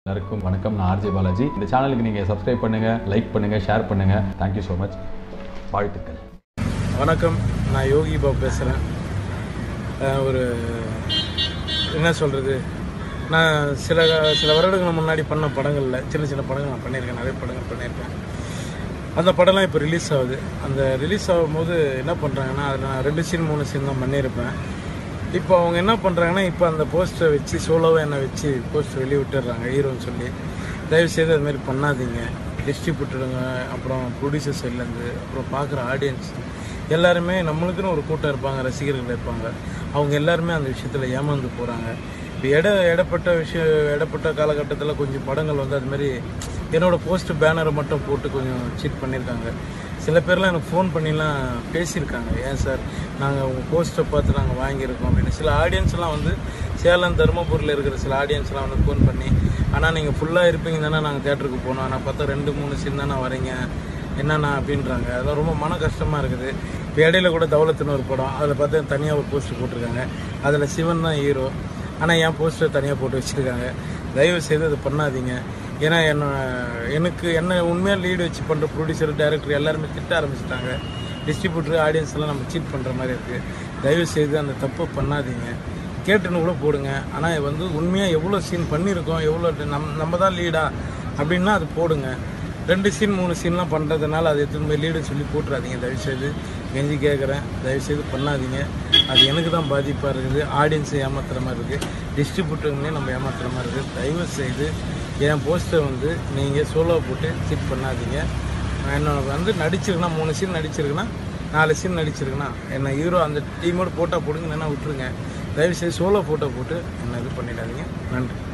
எல்லாருக்கும் வணக்கம் நான் ஆர்ஜே பாலாஜி இந்த சேனலுக்கு நீங்கள் சப்ஸ்கிரைப் பண்ணுங்கள் லைக் பண்ணுங்கள் ஷேர் பண்ணுங்கள் தேங்க்யூ ஸோ மச் வாழ்த்துக்கள் வணக்கம் நான் யோகி பாபு பேசுகிறேன் ஒரு என்ன சொல்கிறது நான் சில சில வருடங்கள் முன்னாடி பண்ண படங்களில் சின்ன சின்ன படங்கள் நான் பண்ணியிருக்கேன் நிறைய படங்கள் பண்ணியிருக்கேன் அந்த படம்லாம் இப்போ ரிலீஸ் ஆகுது அந்த ரிலீஸ் ஆகும்போது என்ன பண்ணுறாங்கன்னா அதில் நான் ரெண்டு சீன் மூணு சீன் தான் பண்ணியிருப்பேன் இப்போ அவங்க என்ன பண்ணுறாங்கன்னா இப்போ அந்த போஸ்டரை வச்சு சோலோவாக என்னை வச்சு போஸ்டர் வெளியே விட்டுடுறாங்க ஹீரோன்னு சொல்லி தயவுசெய்து அது மாதிரி பண்ணாதீங்க டிஸ்ட்ரிபியூட்டருங்க அப்புறம் ப்ரொடியூசர் சைட்லேருந்து அப்புறம் பார்க்குற ஆடியன்ஸ் எல்லாருமே நம்மளுக்குன்னு ஒரு கூட்டம் இருப்பாங்க ரசிகர்கள் இருப்பாங்க அவங்க எல்லாருமே அந்த விஷயத்தில் ஏமாந்து போகிறாங்க இப்போ இட இடப்பட்ட விஷயம் இடப்பட்ட காலகட்டத்தில் கொஞ்சம் படங்கள் வந்து அது மாதிரி என்னோடய போஸ்ட் பேனரை மட்டும் போட்டு கொஞ்சம் சீட் பண்ணியிருக்காங்க சில பேர்லாம் எனக்கு ஃபோன் பண்ணிலாம் பேசியிருக்காங்க ஏன் சார் நாங்கள் உங்கள் போஸ்ட்டை பார்த்து நாங்கள் வாங்கியிருக்கோம் அப்படின்னு சில ஆடியன்ஸ்லாம் வந்து சேலம் தருமபுரியில் இருக்கிற சில ஆடியன்ஸ்லாம் வந்து ஃபோன் பண்ணி ஆனால் நீங்கள் ஃபுல்லாக இருப்பீங்க தானே நாங்கள் தேட்டருக்கு போனோம் ஆனால் பார்த்தா ரெண்டு மூணு சீன் தானே வரீங்க என்னண்ணா அப்படின்றாங்க அதெல்லாம் ரொம்ப மன கஷ்டமாக இருக்குது இப்போ இடையில கூட தௌலத்துன்னு ஒரு படம் அதில் பார்த்தா தனியாக ஒரு போஸ்டர் போட்டிருக்காங்க அதில் சிவன் தான் ஹீரோ ஆனால் என் போஸ்டர் தனியாக போட்டு வச்சுருக்காங்க தயவு செய்து அதை பண்ணாதீங்க ஏன்னா என்ன எனக்கு என்ன உண்மையாக லீடு வச்சு பண்ணுற ப்ரொடியூசர் டைரக்டர் எல்லாருமே திட்ட ஆரம்பிச்சிட்டாங்க டிஸ்ட்ரிபியூட்டர் ஆடியன்ஸ் எல்லாம் நம்ம சீட் பண்ணுற மாதிரி இருக்குது தயவு செய்து அந்த தப்பை பண்ணாதீங்க கேட்டுன்னு கூட போடுங்க ஆனால் வந்து உண்மையாக எவ்வளோ சீன் பண்ணியிருக்கோம் எவ்வளோ நம் நம்ம தான் லீடா அப்படின்னா அது போடுங்க ரெண்டு சீன் மூணு சீன்லாம் பண்ணுறதுனால அது எத்தனை போய் லீடுன்னு சொல்லி போட்டுறாதீங்க தயவுசெய்து கெஞ்சி கேட்குறேன் தயவுசெய்து பண்ணாதீங்க அது எனக்கு தான் பாதிப்பாக இருக்குது ஆடியன்ஸை ஏமாத்துற மாதிரி இருக்குது டிஸ்ட்ரிபியூட்டருங்களையும் நம்ம ஏமாத்துற மாதிரி இருக்குது தயவு செய்து என் போஸ்டர் வந்து நீங்கள் சோலோ போட்டு சீட் பண்ணாதீங்க என்னோட வந்து நடிச்சிருக்குன்னா மூணு சீன் நடிச்சிருக்குன்னா நாலு சீன் நடிச்சிருக்குன்னா என்ன ஹீரோ அந்த டீமோட ஃபோட்டோ போடுங்க இல்லைன்னா விட்டுருங்க தயவுசெய்து சோலோ ஃபோட்டோ போட்டு என்ன இது பண்ணிடாதீங்க நன்றி